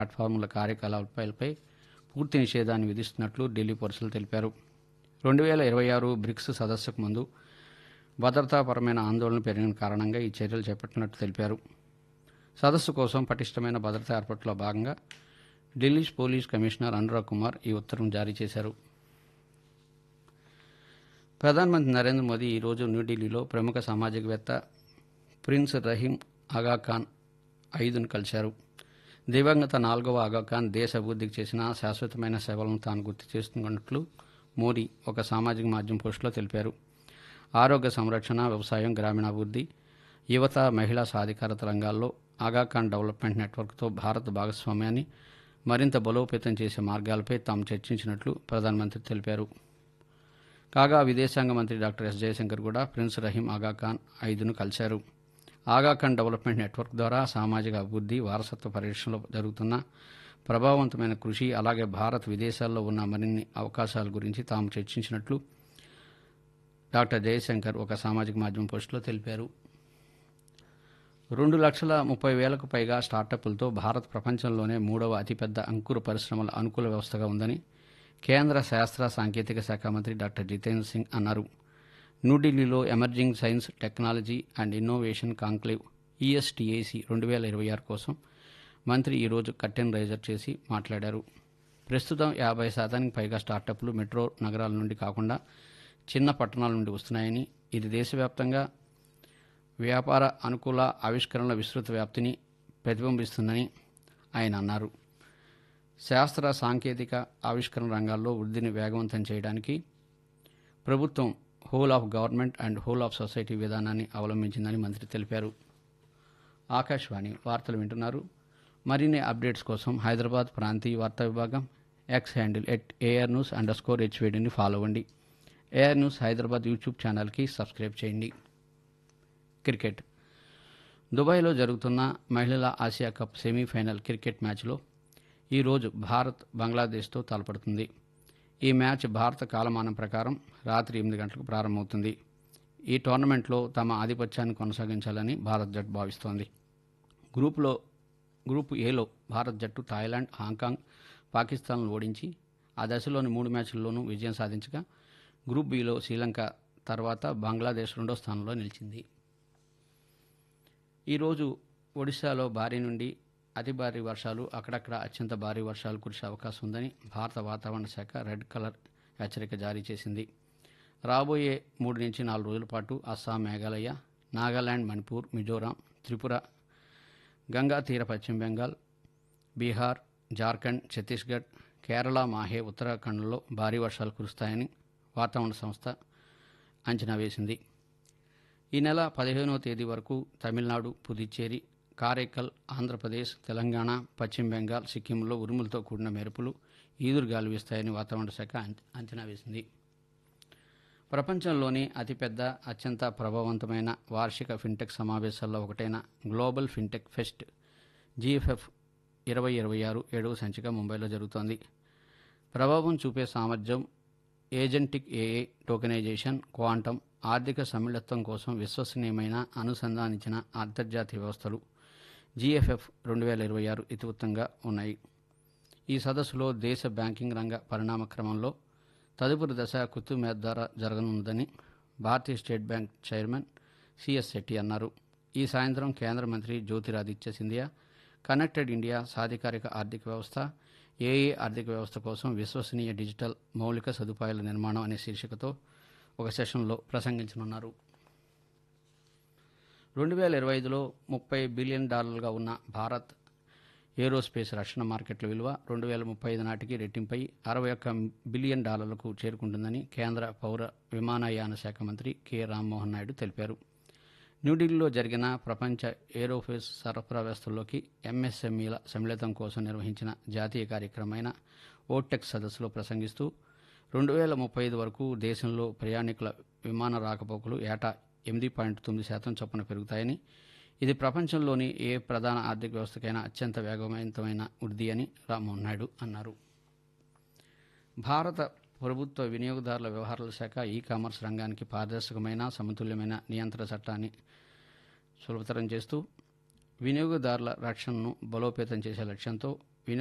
ప్లాట్ఫామ్ల కార్యకలాపాలపై పూర్తి నిషేధాన్ని విధిస్తున్నట్లు ఢిల్లీ పోలీసులు తెలిపారు రెండు వేల ఇరవై ఆరు బ్రిక్స్ సదస్సుకు ముందు భద్రతాపరమైన ఆందోళన పెరిగిన కారణంగా ఈ చర్యలు చేపట్టినట్లు తెలిపారు సదస్సు కోసం పటిష్టమైన భద్రతా ఏర్పాట్లో భాగంగా ఢిల్లీ పోలీస్ కమిషనర్ అనురాగ్ కుమార్ ఈ ఉత్తర్వును జారీ చేశారు ప్రధానమంత్రి నరేంద్ర మోదీ ఈరోజు న్యూఢిల్లీలో ప్రముఖ సామాజికవేత్త ప్రిన్స్ రహీం ఆగాఖాన్ ఐదును కలిశారు దివంగత నాలుగవ ఆగాఖాన్ దేశ అభివృద్ధికి చేసిన శాశ్వతమైన సేవలను తాను గుర్తు చేస్తున్నట్లు మోదీ ఒక సామాజిక మాధ్యమం పోస్టులో తెలిపారు ఆరోగ్య సంరక్షణ వ్యవసాయం గ్రామీణాభివృద్ధి యువత మహిళా సాధికారత రంగాల్లో ఆగాఖాన్ డెవలప్మెంట్ నెట్వర్క్తో భారత్ భాగస్వామ్యాన్ని మరింత బలోపేతం చేసే మార్గాలపై తాము చర్చించినట్లు ప్రధానమంత్రి తెలిపారు కాగా విదేశాంగ మంత్రి డాక్టర్ ఎస్ జయశంకర్ కూడా ప్రిన్స్ రహీం ఆగాఖాన్ ఐదును కలిశారు ఆగాఖాన్ డెవలప్మెంట్ నెట్వర్క్ ద్వారా సామాజిక అభివృద్ధి వారసత్వ పరిరక్షణలో జరుగుతున్న ప్రభావవంతమైన కృషి అలాగే భారత్ విదేశాల్లో ఉన్న మరిన్ని అవకాశాల గురించి తాము చర్చించినట్లు డాక్టర్ జయశంకర్ ఒక సామాజిక మాధ్యమం పోస్టులో తెలిపారు రెండు లక్షల ముప్పై వేలకు పైగా స్టార్టప్లతో భారత్ ప్రపంచంలోనే మూడవ అతిపెద్ద అంకుర పరిశ్రమల అనుకూల వ్యవస్థగా ఉందని కేంద్ర శాస్త్ర సాంకేతిక శాఖ మంత్రి డాక్టర్ జితేంద్ర సింగ్ అన్నారు న్యూఢిల్లీలో emerging science technology and innovation conclave ESTAC రెండు వేల ఇరవై ఆరు కోసం మంత్రి ఈరోజు కట్టెన్ రైజర్ చేసి మాట్లాడారు ప్రస్తుతం యాభై శాతానికి పైగా స్టార్టప్లు మెట్రో నగరాల నుండి కాకుండా చిన్న పట్టణాల నుండి వస్తున్నాయని ఇది దేశవ్యాప్తంగా వ్యాపార అనుకూల ఆవిష్కరణల విస్తృత వ్యాప్తిని ప్రతిబింబిస్తుందని ఆయన అన్నారు శాస్త్ర సాంకేతిక ఆవిష్కరణ రంగాల్లో వృద్ధిని వేగవంతం చేయడానికి ప్రభుత్వం whole of government and whole of society విధానాన్ని అవలంబించిందని మంత్రి తెలిపారు ఆకాశవాణి వార్తలు వింటున్నారు మరిన్ని అప్డేట్స్ కోసం హైదరాబాద్ ప్రాంతీయ వార్తా విభాగం X handle at AR news under score హెచ్వేడిని ఫాలో అవ్వండి ఏఆర్ న్యూస్ హైదరాబాద్ యూట్యూబ్ ఛానల్కి సబ్స్క్రైబ్ చేయండి క్రికెట్ దుబాయ్లో జరుగుతున్న మహిళల ఆసియా కప్ సెమీఫైనల్ క్రికెట్ మ్యాచ్లో ఈరోజు భారత్ బంగ్లాదేశ్తో తలపడుతుంది ఈ మ్యాచ్ భారత కాలమానం ప్రకారం రాత్రి ఎనిమిది గంటలకు ప్రారంభమవుతుంది ఈ టోర్నమెంట్లో తమ ఆధిపత్యాన్ని కొనసాగించాలని భారత్ జట్టు భావిస్తోంది గ్రూపులో గ్రూప్ ఏలో భారత్ జట్టు థాయిలాండ్ హాంకాంగ్ పాకిస్తాన్ను ఓడించి ఆ దశలోని మూడు మ్యాచ్ల్లోనూ విజయం సాధించగా గ్రూప్ బిలో శ్రీలంక తర్వాత బంగ్లాదేశ్ రెండో స్థానంలో నిలిచింది ఈరోజు ఒడిశాలో భారీ నుండి అతి భారీ వర్షాలు అక్కడక్కడ అత్యంత భారీ వర్షాలు కురిసే అవకాశం ఉందని భారత వాతావరణ శాఖ రెడ్ కలర్ హెచ్చరిక జారీ చేసింది రాబోయే మూడు నుంచి నాలుగు రోజుల పాటు అస్సాం మేఘాలయ నాగాలాండ్ మణిపూర్ మిజోరాం త్రిపుర గంగా తీర పశ్చిమ బెంగాల్ బీహార్ జార్ఖండ్ ఛత్తీస్గఢ్ కేరళ మాహే ఉత్తరాఖండ్లో భారీ వర్షాలు కురుస్తాయని వాతావరణ సంస్థ అంచనా వేసింది ఈ నెల పదిహేనవ తేదీ వరకు తమిళనాడు పుదుచ్చేరి కారైకల్ ఆంధ్రప్రదేశ్ తెలంగాణ పశ్చిమ బెంగాల్ సిక్కింలో ఉరుములతో కూడిన మెరుపులు ఈదురుగాలు వీస్తాయని వాతావరణ శాఖ అంచ- అంచనా వేసింది ప్రపంచంలోని అతిపెద్ద అత్యంత ప్రభావవంతమైన వార్షిక ఫిన్టెక్ సమావేశాల్లో ఒకటైన గ్లోబల్ ఫిన్టెక్ ఫెస్ట్ జీఎఫ్ఎఫ్ ఇరవై ఇరవై ఆరు ఏడవ సంచిక ముంబైలో జరుగుతోంది ప్రభావం చూపే సామర్థ్యం ఏజెంటిక్ ఏఏ టోకెనైజేషన్ క్వాంటం ఆర్థిక సమ్మిళత్వం కోసం విశ్వసనీయమైన అనుసంధానించిన అంతర్జాతీయ వ్యవస్థలు జీఎఫ్ఎఫ్ రెండు వేల ఇరవై ఆరు ఇతివృత్తంగా ఉన్నాయి ఈ సదస్సులో దేశ బ్యాంకింగ్ రంగ పరిణామ క్రమంలో తదుపరి దశ కుతుమేద్ ద్వారా జరగనుందని భారతీయ state bank chairman CS Setty అన్నారు ఈ సాయంత్రం కేంద్ర మంత్రి జ్యోతిరాదిత్య సింధియా కనెక్టెడ్ ఇండియా సాధికారిక ఆర్థిక వ్యవస్థ ఏఏ ఆర్థిక వ్యవస్థ కోసం విశ్వసనీయ డిజిటల్ మౌలిక సదుపాయాల నిర్మాణం అనే శీర్షికతో ఒక సెషన్లో ప్రసంగించనున్నారు రెండు వేల ఇరవై ఐదులో ముప్పై బిలియన్ డాలర్లుగా ఉన్న భారత్ ఏరోస్పేస్ రక్షణ మార్కెట్ల విలువ రెండు వేల ముప్పై ఐదు నాటికి రెట్టింపై అరవై ఒక్క బిలియన్ డాలర్లకు చేరుకుంటుందని కేంద్ర పౌర విమానయాన శాఖ మంత్రి కె రామ్మోహన్ నాయుడు తెలిపారు న్యూఢిల్లీలో జరిగిన ప్రపంచ ఏరోఫేస్ సరఫరా వ్యవస్థల్లోకి ఎంఎస్ఎంఈల సమ్మిళితం కోసం నిర్వహించిన జాతీయ కార్యక్రమమైన ఓటెక్ సదస్సులో ప్రసంగిస్తూ రెండు వేల ముప్పై ఐదు వరకు దేశంలో ప్రయాణికుల విమాన రాకపోకలు ఏటా ఎనిమిది పాయింట్ తొమ్మిది శాతం చొప్పున పెరుగుతాయని ఇది ప్రపంచంలోని ఏ ప్రధాన ఆర్థిక వ్యవస్థకైనా అత్యంత వేగవంతమైన వృద్ధి అని రామ్మోహన్ నాయుడు అన్నారు భారత ప్రభుత్వ వినియోగదారుల వ్యవహారాల శాఖ ఈ కామర్స్ రంగానికి పారదర్శకమైన సమతుల్యమైన నియంత్రణ చట్టాన్ని సులభతరం చేస్తూ వినియోగదారుల రక్షణను బలోపేతం చేసే లక్ష్యంతో